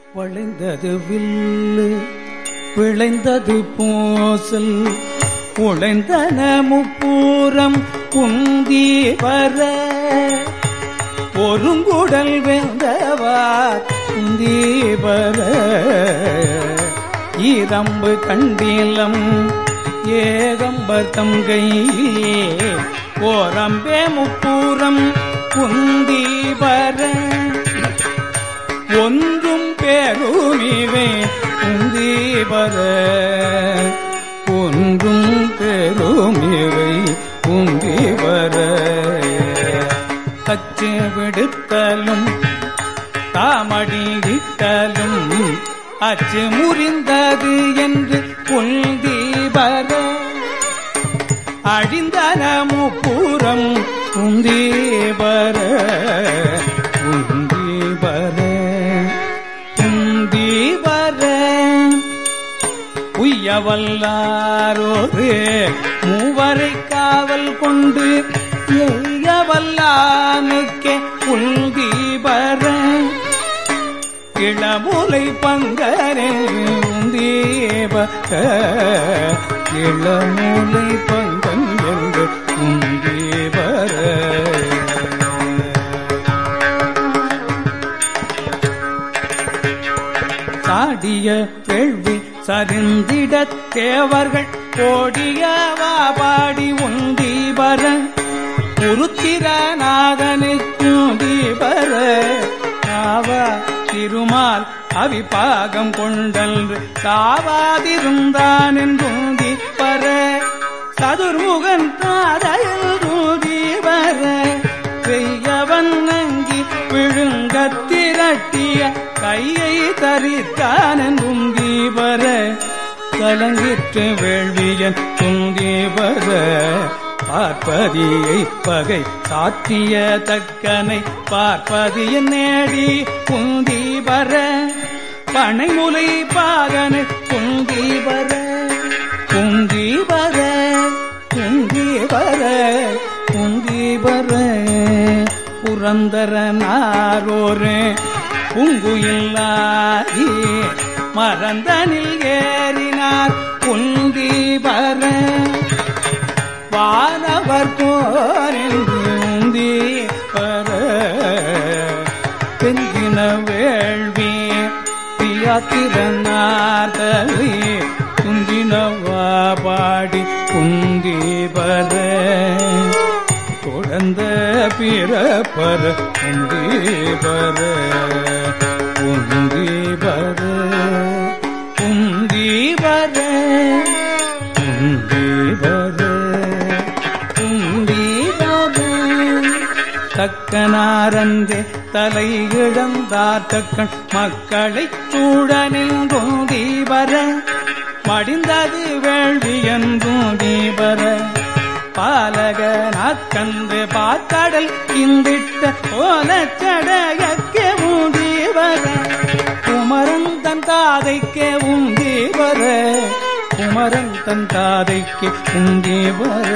வளைந்தது வில்லு விளைந்தது பூசல் உழைந்தன முப்பூரம் குந்தி வர ஒருங்குடல் வெந்தவார் குந்தி வர ஈரம்பு கண்டிலம் ஏகம்பர் தங்கையிலே ஓரம்பே முப்பூரம் குந்தி வர ஒன்றும் பெருமிவே உந்தி வர ஒன்றும் பெருமிவை உந்தி வர கச்சு விடுத்தலும் தாமடித்தலும் அச்சு முறிந்தது என்று உந்தி வர அழிந்தன முப்புறம் உந்தி வர உந்தி வர உந்தி வர உய்யவல்லாரோரு மூவரை காவல் கொண்டு எய்யவல்லானுக்கே உந்தி வர இளமுலை பங்கரே உந்தி வர இளமுலை பங்கன் என்று உந்தி வர சாடிய வேள்வி சரிந்திடத் தேவர்கள் கோடியவா பாடி உந்தி வர உருத்திரநாதனுக்கும் தீபர ஆவா திருமால் அவிபாகம் கொண்டன்று சாவாதிருந்தான் என்றும் தீபர சதுர்முகன் தாதையில் தூதீபர பெய்யவன் நங்கி விழுங்கத் திரட்டிய கையை தரித்தான் என்றும் தீபர கலங்கிற்று வேள்வியன் துந்தீபர பார்ப்பதியை பகை சாத்திய தக்கனை பார்ப்பதியன் நேடி குந்தீபர பனைமுலை பாகனை குந்தீபர குந்தீபர குந்தீபர குந்தீபர புரந்தரனாரோரு புங்குயில்லாதி மறந்தனில் ஏறினார் குந்தீபர வானவர் போரிந்தி பர பெஞ்சின வேள்வி பியாத்திரநாதவி குந்தினவா பாடி குந்தி பர தொடர்ந்த பிறப்பர குந்தி பர குந்தி பர குந்தி பர குந்தி பர தக்கனாரந்தே தலை இழந்தார் தக்கன் மக்களை சூழனில் தீபர மடிந்தது வேள்வி என்றும் தீபர பாலக நாக்கந்து பாக்கடல் இந்திட்ட ஓலச்சடையக்கே ஊதீவர குமரன் தன் தாதைக்கே உந்தீவர குமரன் தன் தாதைக்கு உந்தீவர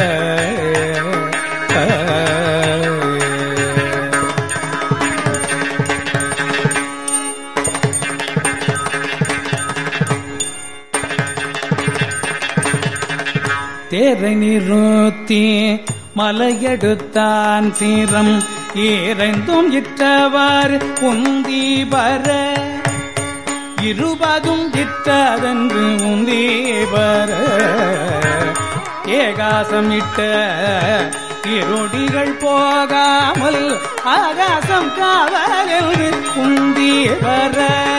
தேரை நிறுத்தி மலையெடுத்தான் சீரம் ஏறைந்தும் இற்றவாறு உந்தி வர இருபதும் இட்டதென்று உந்தி வர ஏகாசம் இட்ட இருடிகள் போகாமல் ஆகாசம் காவலென்று உந்தி வர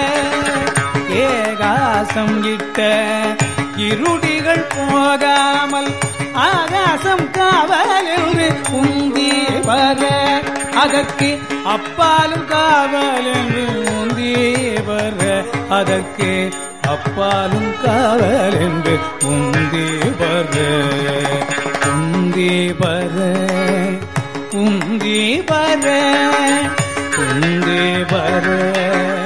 ஏகாசம் இட்ட இருடிகள் போகாமல் ஆகாசம் காவலென்று உந்தி வர அதற்கு அப்பாலும் காவலென்று உந்தி வர அதற்கு அப்பாலும் காவலென்று உந்தி வர உந்தி வர உந்தி வர உந்தி வர